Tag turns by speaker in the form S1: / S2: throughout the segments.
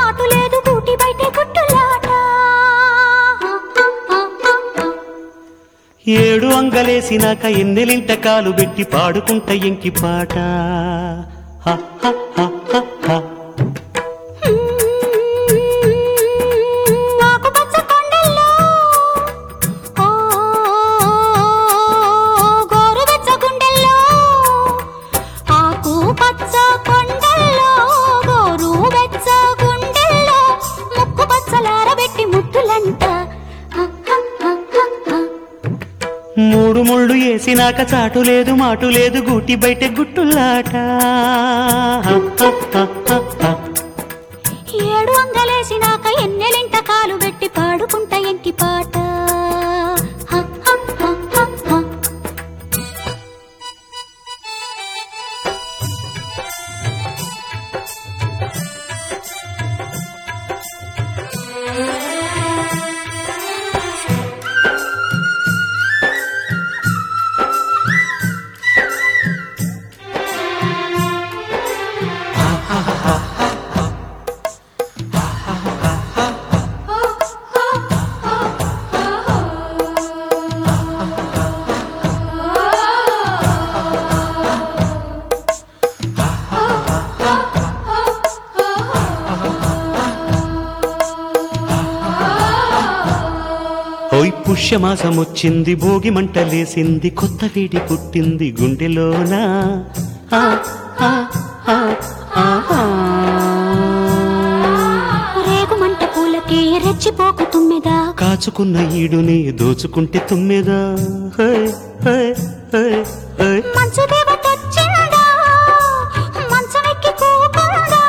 S1: మాటు లేదు కూటి బయటే గుట్టులాట
S2: ఏడు అంగలేసినాక ఎన్నెలింట కాలు పెట్టి పాడుకుంట ఎంకి పాట హ, హ, హ, హ, హ.
S1: ఆకుపచ్చ కొండల్లో ఓ గోరువెచ్చ గుండెల్లో ఆకుపచ్చ కొండల్లో గోరువెచ్చ గుండెల్లో ముక్కు పచ్చలారబెట్టి ముద్దులంట హ, హ, హ, హ, హ.
S2: మూడు ముళ్ళు వేసినాక చాటు లేదు మాటు లేదు గూటి బయట గుట్టులాట హ, హ, హ, హ, హ.
S1: ఏడు అంగలేసినాక ఎన్నెలింట కాలు పెట్టి పాడుకుంట ఎంకి పాట హ, హ, హ, హ, హ.
S2: ఓయ్ పుష్యమాసం వచ్చింది భోగి మంటలేసింది కొత్త వేడి పుట్టింది గుండెలోన ఆ, ఆ, ఆ, ఆ, ఆ.
S1: రేగుమంట పూలకే రెచ్చిపోకు తుమ్మెదా
S2: కాచుకున్న ఈడుని దోచుకుంటే తుమ్మెదా హై, హై, హై, హై.
S1: మంచు దేవతొచ్చిందా మంచమెక్కి కూకుందా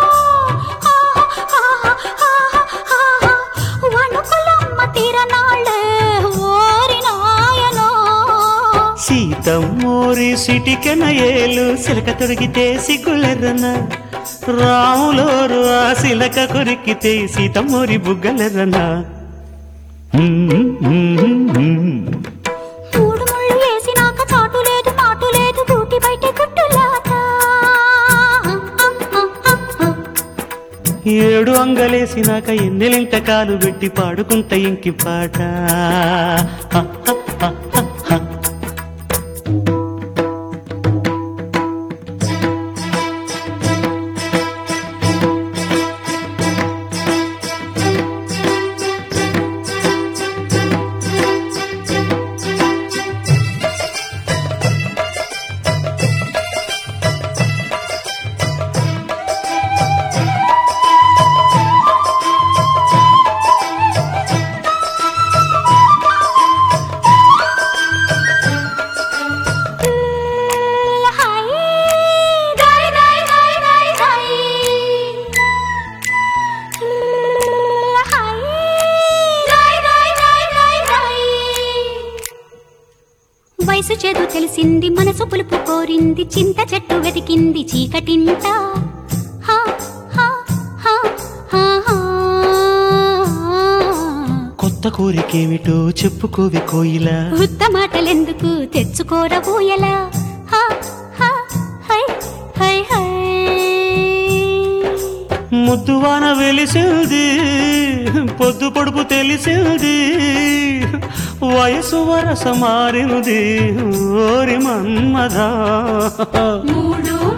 S1: వణుకులమ్మ తీరనాళ్ళే ఓరి నాయనో
S2: సీతమ్మోరి సిటికెన ఏలు సిలక తొడిగితే సిగ్గులెర్రన రాములోరు ఆ సిలక కొరికితే సీతమ్మోరి బుగ్గలెర్రన
S1: మూడు ముళ్ళు వేసినాక చాటు లేదు మాటు లేదు గూటి బయట గుట్టులాట
S2: ఏడు అంగలేసినాక ఎన్నెలింట కాలు పెట్టి పాడుకుంట ఇంకి పాట హ, హ, హ, హ, హ.
S1: హై గై గై గై గై గై హై గై గై గై గై గై వయసు చేదు తెలిసింది మనసు పులుపు కోరింది చింత చెట్టు వెతికింది చీకటింట హా, హా, హా, హా, హా.
S2: కొత్త కోరికేమిటో చెప్పుకోవి కోయిలా
S1: ఉత్త మాటలెందుకు తెచ్చుకోర ఊయలా హా, హా, హై, హై, హై.
S2: ముద్దువాన వెలిసింది పొద్దు పొడుపు తెలిసింది వయసు వరస మారింది ఓరి మన్మధ
S1: మూడు